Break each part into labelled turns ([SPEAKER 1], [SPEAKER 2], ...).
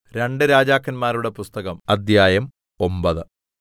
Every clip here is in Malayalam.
[SPEAKER 1] രണ്ട് രാജാക്കന്മാരുടെ പുസ്തകം അദ്ധ്യായം ഒമ്പത്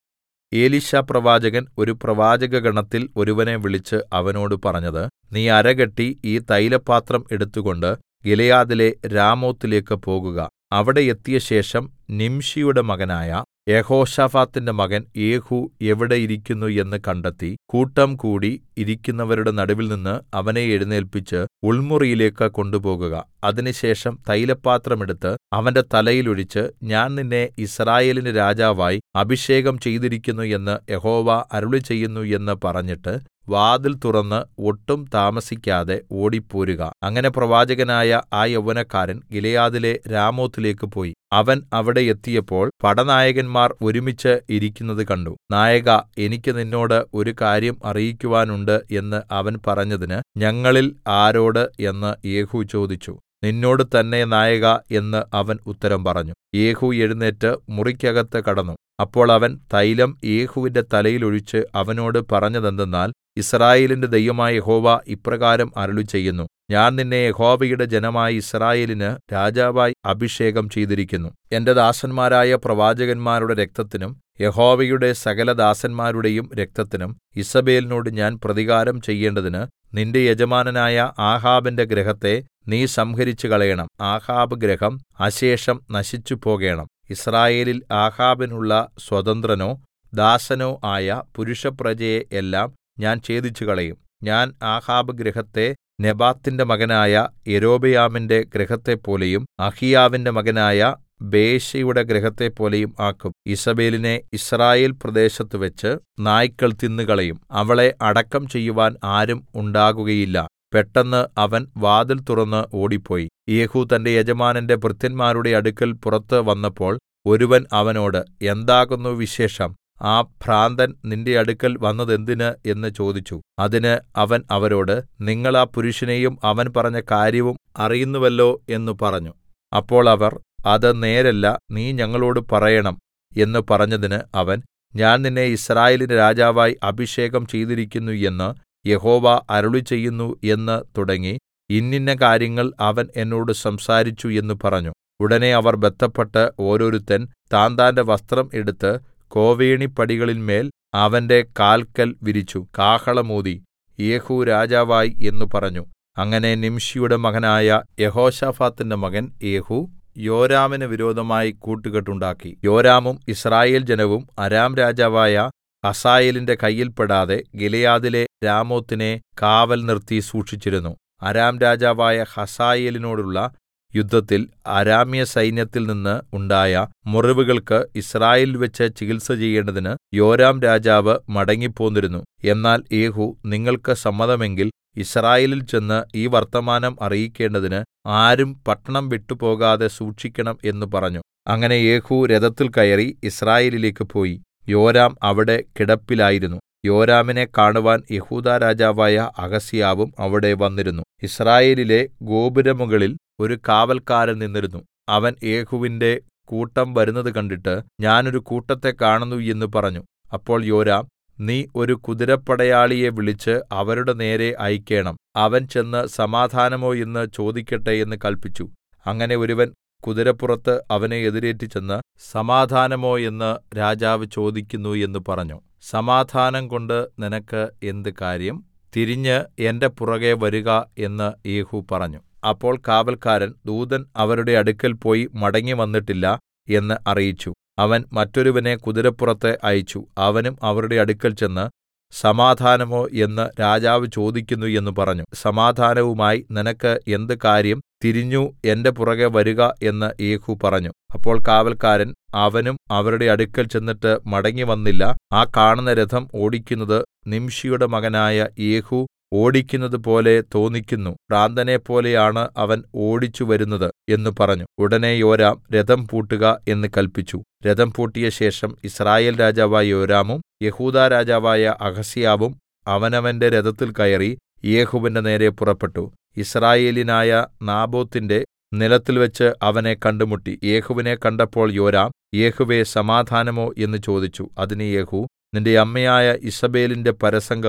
[SPEAKER 1] എലീശാപ്രവാചകൻ ഒരു പ്രവാചകഗണത്തിൽ ഒരുവനെ വിളിച്ച് അവനോട് പറഞ്ഞത് നീ അരകെട്ടി ഈ തൈലപാത്രം എടുത്തുകൊണ്ട് ഗിലെയാദിലെ രാമോത്തിലേക്ക് പോകുക അവിടെ എത്തിയശേഷം നിംശിയുടെ മകനായ യെഹോശാഫാത്തിന്റെ മകൻ യേഹൂ എവിടെ ഇരിക്കുന്നു എന്ന് കണ്ടെത്തി കൂട്ടംകൂടി ഇരിക്കുന്നവരുടെ നടുവിൽനിന്ന് അവനെ എഴുന്നേല്പിച്ച് ഉൾമുറിയിലേക്ക് കൊണ്ടുപോകുക അതിനുശേഷം തൈലപാത്രം എടുത്ത് അവന്റെ തലയിൽ ഒഴിച്ച് ഞാൻ നിന്നെ യിസ്രായേലിന് രാജാവായി അഭിഷേകം ചെയ്തിരിക്കുന്നു എന്ന് യഹോവ അരുളിച്ചെയ്യുന്നു എന്ന് പറഞ്ഞിട്ട് വാതിൽ തുറന്ന് ഒട്ടും താമസിക്കാതെ ഓടിപ്പോരുക അങ്ങനെ പ്രവാചകനായ ആ യൗവനക്കാരൻ ഗിലെയാദിലെ രാമോത്തിലേക്ക് പോയി അവൻ അവിടെ എത്തിയപ്പോൾ പടനായകന്മാർ ഒരുമിച്ച് ഇരിക്കുന്നത് കണ്ടു നായകാ എനിക്ക് നിന്നോട് ഒരു കാര്യം അറിയിക്കുവാനുണ്ട് എന്ന് അവൻ പറഞ്ഞതിന് ഞങ്ങളിൽ ആരോട് എന്ന് യേഹൂ ചോദിച്ചു നിന്നോട് തന്നെ നായകാ എന്ന് അവൻ ഉത്തരം പറഞ്ഞു യേഹൂ എഴുന്നേറ്റ് മുറിക്കകത്ത് കടന്നു അപ്പോൾ അവൻ തൈലം യേഹൂവിന്റെ തലയിൽ ഒഴിച്ച് അവനോട് പറഞ്ഞതെന്തെന്നാൽ യിസ്രായേലിന്റെ ദൈവമായ യഹോവ ഇപ്രകാരം അരുളിച്ചെയ്യുന്നു ഞാൻ നിന്നെ യഹോവയുടെ ജനമായ യിസ്രായേലിന് രാജാവായി അഭിഷേകം ചെയ്തിരിക്കുന്നു എന്റെ ദാസന്മാരായ പ്രവാചകന്മാരുടെ രക്തത്തിനും യഹോവയുടെ സകലദാസന്മാരുടെയും രക്തത്തിനും ഈസേബെലിനോട് ഞാൻ പ്രതികാരം ചെയ്യേണ്ടതിന് നിന്റെ യജമാനനായ ആഹാബിന്റെ ഗൃഹത്തെ നീ സംഹരിച്ചുകളയണം ആഹാബ് ഗൃഹം അശേഷം നശിച്ചുപോകേണം യിസ്രായേലിൽ ആഹാബിനുള്ള സ്വതന്ത്രനോ ദാസനോ ആയ പുരുഷപ്രജയെ എല്ലാം ഞാൻ ഛേദിച്ചുകളയും ഞാൻ ആഹാബ് ഗൃഹത്തെ നെബാത്തിന്റെ മകനായ യൊരോബെയാമിന്റെ ഗൃഹത്തെപ്പോലെയും അഹീയാവിന്റെ മകനായ ബയെശയുടെ ഗൃഹത്തെപ്പോലെയും ആക്കും ഈസേബെലിനെ യിസ്രായേൽ പ്രദേശത്തുവെച്ച് നായ്ക്കൾ തിന്നുകളയും അവളെ അടക്കം ചെയ്യുവാൻ ആരും ഉണ്ടാകുകയില്ല പെട്ടെന്ന് അവൻ വാതിൽ തുറന്ന് ഓടിപ്പോയി യേഹൂ തന്റെ യജമാനന്റെ ഭൃത്യന്മാരുടെ അടുക്കൽ പുറത്ത് വന്നപ്പോൾ ഒരുവൻ അവനോട് എന്താകുന്നു വിശേഷം ആ ഭ്രാന്തൻ നിന്റെ അടുക്കൽ വന്നതെന്തിന് എന്ന് ചോദിച്ചു അതിന് അവൻ അവരോട് നിങ്ങൾ ആ പുരുഷനെയും അവൻ പറഞ്ഞ കാര്യവും അറിയുന്നുവല്ലോ എന്ന് പറഞ്ഞു അപ്പോൾ അവർ അത് നേരല്ല നീ ഞങ്ങളോട് പറയണം എന്ന് പറഞ്ഞതിന് അവൻ ഞാൻ നിന്നെ യിസ്രായേലിന് രാജാവായി അഭിഷേകം ചെയ്തിരിക്കുന്നു എന്ന് യഹോവ അരുളിച്ചെയ്യുന്നു എന്ന് തുടങ്ങി ഇന്നിന്ന കാര്യങ്ങൾ അവൻ എന്നോട് സംസാരിച്ചു എന്ന് പറഞ്ഞു ഉടനെ അവർ ബദ്ധപ്പെട്ട് ഓരോരുത്തൻ താന്താന്റെ വസ്ത്രം എടുത്ത് കോവേണിപ്പടികളിന്മേൽ അവന്റെ കാൽക്കൽ വിരിച്ചു കാഹളമൂതി യേഹൂ രാജാവായി എന്ന് പറഞ്ഞു അങ്ങനെ നിംശിയുടെ മകനായ യഹോശാഫാത്തിന്റെ മകൻ യേഹൂ യോരാമിന് വിരോധമായി കൂട്ടുകെട്ടുണ്ടാക്കി യോരാമും യിസ്രായേൽ ജനവും അരാം രാജാവായ ഹസായേലിന്റെ കയ്യിൽപ്പെടാതെ ഗിലെയാദിലെ രാമോത്തിനെ കാവൽ നിർത്തി സൂക്ഷിച്ചിരുന്നു അരാം രാജാവായ ഹസായേലിനോടുള്ള യുദ്ധത്തിൽ അരാമ്യ സൈന്യത്തിൽ നിന്ന് ഉണ്ടായ മുറിവുകൾക്ക് യിസ്രായേലിൽ വെച്ച് ചികിത്സ ചെയ്യേണ്ടതിന് യോരാം രാജാവ് മടങ്ങിപ്പോന്നിരുന്നു എന്നാൽ യേഹൂ നിങ്ങൾക്ക് സമ്മതമെങ്കിൽ യിസ്രായേലിൽ ചെന്ന് ഈ വർത്തമാനം അറിയിക്കേണ്ടതിന് ആരും പട്ടണം വിട്ടുപോകാതെ സൂക്ഷിക്കണം എന്ന് പറഞ്ഞു അങ്ങനെ യേഹൂ രഥത്തിൽ കയറി യിസ്രായേലിലേക്ക് പോയി യോരാം അവിടെ കിടപ്പിലായിരുന്നു യോരാമിനെ കാണുവാൻ യെഹൂദാ രാജാവായ അഹസ്യാവും അവിടെ വന്നിരുന്നു യിസ്രായേലിലെ ഗോപുരമുകളിൽ ഒരു കാവൽക്കാരൻ നിന്നിരുന്നു അവൻ യേഹൂവിന്റെ കൂട്ടം വരുന്നത് കണ്ടിട്ട് ഞാൻ ഒരു കൂട്ടത്തെ കാണുന്നു എന്ന് പറഞ്ഞു അപ്പോൾ യോരാം നീ ഒരു കുതിരപ്പടയാളിയെ വിളിച്ച് അവരുടെ നേരെ അയക്കേണം അവൻ ചെന്ന് സമാധാനമോ എന്ന് ചോദിക്കട്ടെ എന്ന് കല്പിച്ചു അങ്ങനെ ഒരുവൻ കുതിരപ്പുറത്ത് അവനെ എതിരേറ്റ് ചെന്ന് സമാധാനമോ എന്ന് രാജാവ് ചോദിക്കുന്നു എന്ന് പറഞ്ഞു സമാധാനം കൊണ്ട് നിനക്ക് എന്ത് കാര്യം തിരിഞ്ഞ് എന്റെ പുറകെ വരുക എന്ന് യേഹൂ പറഞ്ഞു അപ്പോൾ കാവൽക്കാരൻ ദൂതൻ അവരുടെ അടുക്കൽ പോയി മടങ്ങി വന്നിട്ടില്ല എന്ന് അറിയിച്ചു അവൻ മറ്റൊരുവനെ കുതിരപ്പുറത്ത് അയച്ചു അവനും അവരുടെ അടുക്കൽ ചെന്ന് സമാധാനമോ എന്ന് രാജാവ് ചോദിക്കുന്നു എന്ന് പറഞ്ഞു സമാധാനവുമായി നിനക്ക് എന്ത് കാര്യം തിരിഞ്ഞു എന്റെ പുറകെ വരുക എന്ന് യേഹൂ പറഞ്ഞു അപ്പോൾ കാവൽക്കാരൻ അവനും അവരുടെ അടുക്കൽ ചെന്നിട്ട് മടങ്ങി വന്നില്ല ആ കാണുന്ന രഥം ഓടിക്കുന്നത് നിംഷിയുടെ മകനായ യേഹൂ ഓടിക്കുന്നത് പോലെ തോന്നിക്കുന്നു ഭ്രാന്തനെപ്പോലെയാണ് അവൻ ഓടിച്ചു വരുന്നത് എന്ന് പറഞ്ഞു ഉടനെ യോരാം രഥം പൂട്ടുക എന്ന് കല്പിച്ചു രഥം പൂട്ടിയ ശേഷം ഇസ്രായേൽ രാജാവായ യോരാമും യഹൂദാ രാജാവായ അഹസ്യാവും അവനവന്റെ രഥത്തിൽ കയറി യേഹൂവിന്റെ നേരെ പുറപ്പെട്ടു ഇസ്രായേലിനായ നാബോത്തിന്റെ നിലത്തിൽവെച്ച് അവനെ കണ്ടുമുട്ടി യേഹൂവിനെ കണ്ടപ്പോൾ യോരാം യേഹൂവേ സമാധാനമോ എന്ന് ചോദിച്ചു അതിന് യേഹൂ നിന്റെ അമ്മയായ ഈസേബെലിന്റെ പരസംഗവും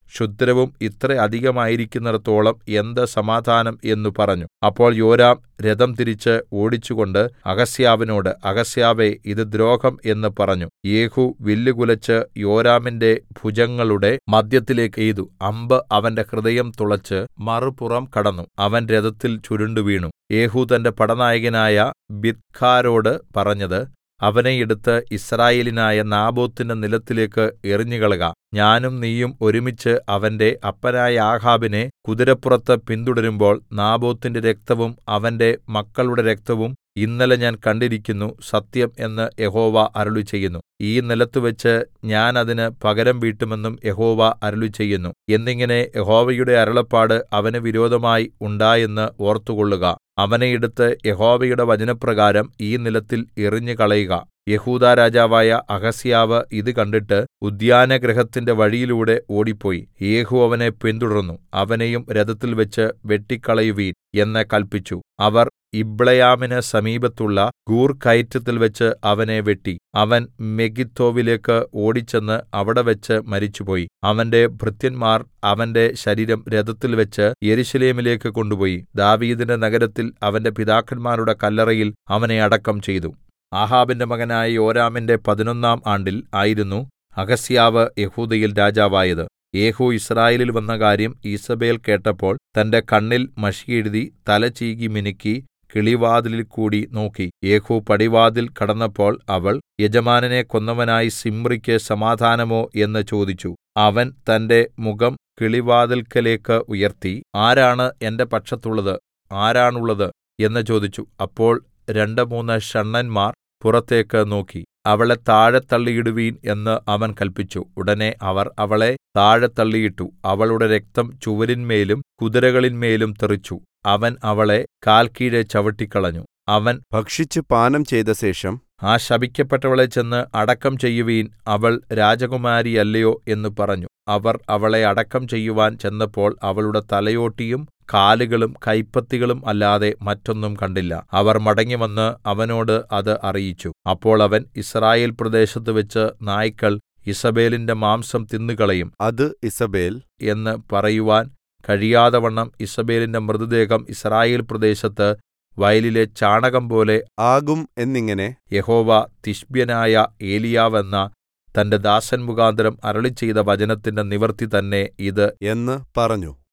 [SPEAKER 1] ക്ഷുദ്രവും ഇത്ര അധികമായിരിക്കുന്നിടത്തോളം എന്ത് സമാധാനം എന്നു പറഞ്ഞു അപ്പോൾ യോരാം രഥം തിരിച്ച് ഓടിച്ചുകൊണ്ട് അഹസ്യാവിനോട് അഹസ്യാവേ ഇത് ദ്രോഹം എന്ന് പറഞ്ഞു യേഹൂ വില്ല് കുലച്ച് യോരാമിന്റെ ഭുജങ്ങളുടെ മദ്ധ്യത്തിലേക്ക് എയ്തു അമ്പ് അവന്റെ ഹൃദയം തുളച്ച് മറുപുറം കടന്നു അവൻ രഥത്തിൽ ചുരുണ്ടു വീണു യേഹൂ തന്റെ പടനായകനായ ബിദ്കാരോട് പറഞ്ഞത് അവനെ എടുത്ത് യിസ്രായേലിനായ നാബോത്തിന്റെ നിലത്തിലേക്ക് എറിഞ്ഞുകളക ഞാനും നീയും ഒരുമിച്ച് അവന്റെ അപ്പനായ ആഹാബിനെ കുതിരപ്പുറത്ത് പിന്തുടരുമ്പോൾ നാബോത്തിന്റെ രക്തവും അവന്റെ മക്കളുടെ രക്തവും ഇന്നലെ ഞാൻ കണ്ടിരിക്കുന്നു സത്യം എന്ന് യഹോവ അരുളിച്ചെയ്യുന്നു ഈ നിലത്തുവെച്ച് ഞാൻ അതിന് പകരം വീട്ടുമെന്നും യഹോവ അരുളിച്ചെയ്യുന്നു എന്നിങ്ങനെ യഹോവയുടെ അരുളപ്പാട് അവന് വിരോധമായി ഉണ്ടായെന്ന് ഓർത്തുകൊള്ളുക അവനെ എടുത്ത് യഹോവയുടെ വചനപ്രകാരം ഈ നിലത്തിൽ എറിഞ്ഞുകളയുക യെഹൂദാ രാജാവായ അഹസ്യാവ് ഇത് കണ്ടിട്ട് ഉദ്യാനഗൃഹത്തിന്റെ വഴിയിലൂടെ ഓടിപ്പോയി യേഹൂ അവനെ പിന്തുടർന്നു അവനെയും രഥത്തിൽ വെച്ച് വെട്ടിക്കളയുവീൻ എന്ന് കല്പിച്ചു അവർ ഇബ്ളയാമിന് സമീപത്തുള്ള ഗൂർ കയറ്റത്തിൽ വെച്ച് അവനെ വെട്ടി അവൻ മെഗിദ്ദോവിലേക്ക് ഓടിച്ചെന്ന് അവിടെവെച്ച് മരിച്ചുപോയി അവന്റെ ഭൃത്യന്മാർ അവന്റെ ശരീരം രഥത്തിൽ വെച്ച് യെരൂശലേമിലേക്ക് കൊണ്ടുപോയി ദാവീദിന്റെ നഗരത്തിൽ അവന്റെ പിതാക്കന്മാരുടെ കല്ലറയിൽ അവനെ അടക്കം ചെയ്തു ആഹാബിന്റെ മകനായ യോരാമിന്റെ പതിനൊന്നാം ആണ്ടിൽ ആയിരുന്നു അഹസ്യാവ് യെഹൂദയിൽ രാജാവായത് യേഹൂ യിസ്രായേലിൽ വന്ന കാര്യം ഈസബേൽ കേട്ടപ്പോൾ തന്റെ കണ്ണിൽ മഷിയെഴുതി തല ചീകി മിനുക്കി കിളിവാതിലിൽ കൂടി നോക്കി യേഹൂ പടിവാതിൽ കടന്നപ്പോൾ അവൾ യജമാനനെ കൊന്നവനായി സിമ്രിക്ക് സമാധാനമോ എന്ന് ചോദിച്ചു അവൻ തന്റെ മുഖം കിളിവാതിൽക്കലേക്ക് ഉയർത്തി ആരാണ് എന്റെ പക്ഷത്തുള്ളത് ആരാണുള്ളത് എന്ന് ചോദിച്ചു അപ്പോൾ രണ്ട് മൂന്ന് ഷണ്ഡന്മാർ പുറത്തേക്ക് നോക്കി അവളെ താഴെ തള്ളിയിടുവീൻ എന്ന് അവൻ കല്പിച്ചു ഉടനെ അവർ അവളെ താഴെ തള്ളിയിട്ടു അവളുടെ രക്തം ചുവരിന്മേലും കുതിരകളിന്മേലും തെറിച്ചു അവൻ അവളെ കാൽക്കീഴെ ചവിട്ടിക്കളഞ്ഞു അവൻ
[SPEAKER 2] ഭക്ഷിച്ച് പാനം ചെയ്ത ശേഷം
[SPEAKER 1] ആ ശപിക്കപ്പെട്ടവളെ ചെന്ന് അടക്കം ചെയ്യുവീൻ അവൾ രാജകുമാരിയല്ലയോ എന്ന് പറഞ്ഞു അവർ അവളെ അടക്കം ചെയ്യുവാൻ ചെന്നപ്പോൾ അവളുടെ തലയോട്ടിയും കാലുകളും കൈപ്പത്തികളും അല്ലാതെ മറ്റൊന്നും കണ്ടില്ല അവർ മടങ്ങിവന്ന് അവനോട് അത് അറിയിച്ചു അപ്പോൾ അവൻ യിസ്രായേൽ പ്രദേശത്ത് വെച്ച് നായ്ക്കൾ ഇസബേലിന്റെ മാംസം തിന്നുകളയും
[SPEAKER 2] അത് ഇസബേൽ
[SPEAKER 1] എന്ന് പറയുവാൻ കഴിയാതവണ്ണം ഇസബേലിന്റെ മൃതദേഹം യിസ്രായേൽ പ്രദേശത്ത് വയലിലെ ചാണകം പോലെ
[SPEAKER 2] ആകും എന്നിങ്ങനെ
[SPEAKER 1] യഹോവ തിശ്ബ്യനായ ഏലിയാവ് എന്ന തന്റെ ദാസൻ മുഖാന്തരം അരുളിച്ചെയ്ത വചനത്തിന്റെ നിവൃത്തി തന്നെ ഇത്
[SPEAKER 2] എന്ന് പറഞ്ഞു